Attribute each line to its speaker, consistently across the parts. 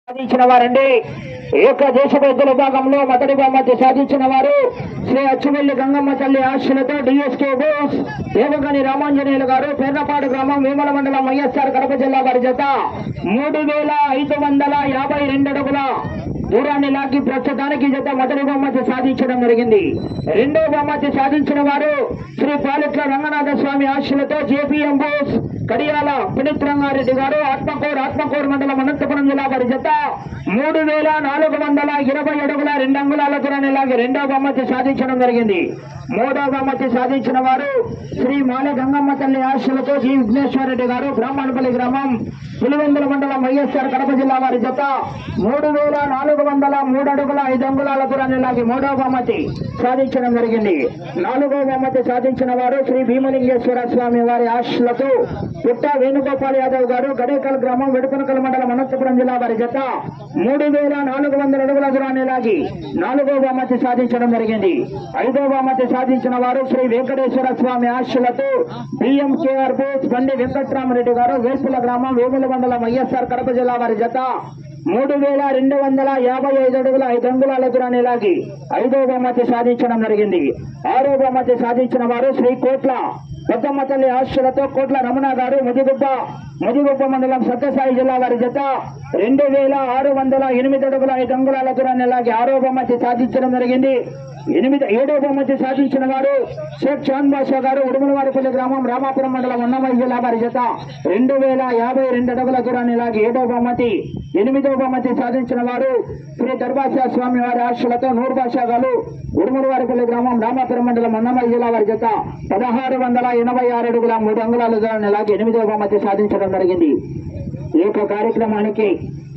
Speaker 1: సాధించిన వారండి ఏక దేశ పెద్దల విభాగంలో మొదటి బహుమతి సాధించిన వారు శ్రీ అచ్చువెల్లి గంగమ్మ తల్లి ఆశలతో డిఎస్కే బోస్ దేవగని రామాంజనేయులు గారు పేర్లపాడు గ్రామం వేమల మండలం వైఎస్ఆర్ కడప జిల్లా వారి జత మూడు వేల ఐదు వందల యాభై రెండు అడుగుల దూరాన్ని లాగి ప్రస్తుతానికి జత మొదటి బహుమతి సాధించడం జరిగింది రెండో బహుమతి సాధించిన వారు శ్రీ పాలిట్ల రంగనాథ స్వామి ఆశలతో జేపీఎం బోస్ కడియాల పునీత్ రంగారెడ్డి గారు ఆత్మకూరు ఆత్మకూరు మండలం అనంతపురం జిల్లా వారి జత మూడు వేల నాలుగు వందల ఇరవై అడుగుల రెండు అంగుళాల దూరాన్ని లాగి రెండో బహుమతి సాధించడం జరిగింది మూడో బహుమతి సాధించిన వారు శ్రీ మాల గంగమ్మ తల్లి ఆశలతో జి విఘ్నేశ్వర రెడ్డి గారు బ్రాహ్మణపల్లి గ్రామం పులివెందుల మండలం వైఎస్ఆర్ కడప జిల్లా వారి జత మూడు వేల నాలుగు వందల మూడు అడుగుల ఐదు అంగుళాల దూరాన్ని లాగి మూడో బహుమతి సాధించడం జరిగింది నాలుగో బహుమతి సాధించిన వారు శ్రీ భీమలింగేశ్వర స్వామి వారి ఆశలతో పుట్ట వేణుగోపాల్ యాదవ్ గారు గడేకల్ గ్రామం వెడుకనకల్ మండలం అనంతపురం జిల్లా వారి జత మూడు వేల నాలుగు వందల అడుగుల దూరాన్ని లాగి నాలుగో బహుమతి సాధించడం జరిగింది ఐదో బహుమతి సాధించిన వారు శ్రీ వెంకటేశ్వర స్వామి ఆశలతో బిఎంకేఆర్ బోస్ బండి వెంకట్రామరెడ్డి గారు వేసుల గ్రామం వేముల మండలం వైఎస్ఆర్ కడప జిల్లా వారి జత మూడు వేల రెండు వందల యాభై ఐదు అడుగుల ఐదు అంగుళాల దూరాన్ని లాగి ఐదో బహుమతి సాధించడం జరిగింది ఆరో బహుమతి సాధించిన వారు శ్రీ కోట్ల పెద్దమ్మ తల్లి ఆశలతో కోట్ల రమణ గారు ముదిగుబ్బ ముదిగుబ్బ మండలం సత్యసాయి జిల్లా వారి జత రెండు వేల ఆరు వందల ఎనిమిది అడుగుల ఐదు అంగుళాల దూరాన్ని లాగి ఆరో బహుమతి సాధించడం జరిగింది ఎనిమిది ఏడో బహుమతి సాధించిన వారు షేక్ చాంద్ బాషా గారు ఉడుమలవారిపల్లి గ్రామం రామాపురం మండలం అన్నమయ్య జిల్లా వారి జత రెండు వేల యాభై రెండు అడుగుల దూరాన్ని లాగి ఏడో బహుమతి ఎనిమిదో బహుమతి సాధించిన వారు శ్రీ దర్బాషా స్వామి వారి ఆశలతో నూరు బాషా గారు ఉడుమలవారిపల్లి గ్రామం రామాపురం మండలం అన్నమయ్య జిల్లా వారి జత పదహారు వందల ఎనభై ఆరు అడుగుల మూడు అంగుళాల దూరాన్ని లాగి ఎనిమిదో బహుమతి సాధించడం జరిగింది ఈ యొక్క కార్యక్రమానికి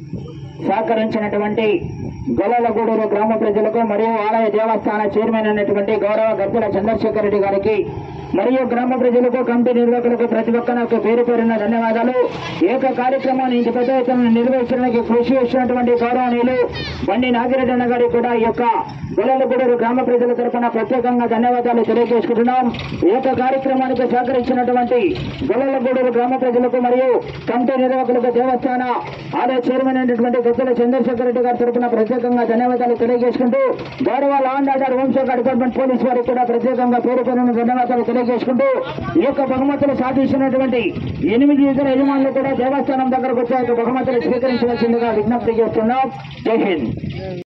Speaker 1: సహకరించినటువంటి గొల్లలగూడూరు గ్రామ ప్రజలకు మరియు ఆలయ దేవస్థాన చైర్మన్ అయినటువంటి గౌరవ గద్దెల చంద్రశేఖర్ రెడ్డి గారికి మరియు గ్రామ ప్రజలకు కమిటీ నిర్వాహకులకు ప్రతి ఒక్కరికి పేరు పేరున్న ధన్యవాదాలు ఈ యొక్క కార్యక్రమాన్ని ఇంటి పెద్ద ఎత్తున నిర్వహించడానికి కృషి చేసినటువంటి గౌరవనీయులు బండి నాగిరెడ్డి అన్న గారికి కూడా ఈ యొక్క గొల్లలగూడూరు గ్రామ ప్రజల తరఫున ప్రత్యేకంగా ధన్యవాదాలు తెలియజేసుకుంటున్నాం ఈ యొక్క కార్యక్రమానికి సహకరించినటువంటి గొల్లలగూడూరు గ్రామ ప్రజలకు మరియు కమిటీ నిర్వాహకులకు దేవస్థాన ఆలయ చైర్మన్ అయినటువంటి గద్దెల చంద్రశేఖర్ రెడ్డి గారి తరఫున ప్రత్యేకంగా ధన్యవాదాలు తెలియజేసుకుంటూ గౌరవ లా అండ్ ఆర్డర్ హోంశాఖ డిపార్ట్మెంట్ పోలీస్ వారికి కూడా ప్రత్యేకంగా పేరు పేరున ధన్యవాదాలు తెలియజేసుకుంటూ ఈ యొక్క బహుమతులు సాధించినటువంటి ఎనిమిది ఇతర యజమానులు కూడా దేవస్థానం దగ్గరకు వచ్చి ఆ యొక్క బహుమతులు స్వీకరించవలసిందిగా విజ్ఞప్తి చేస్తున్నాం జై హింద్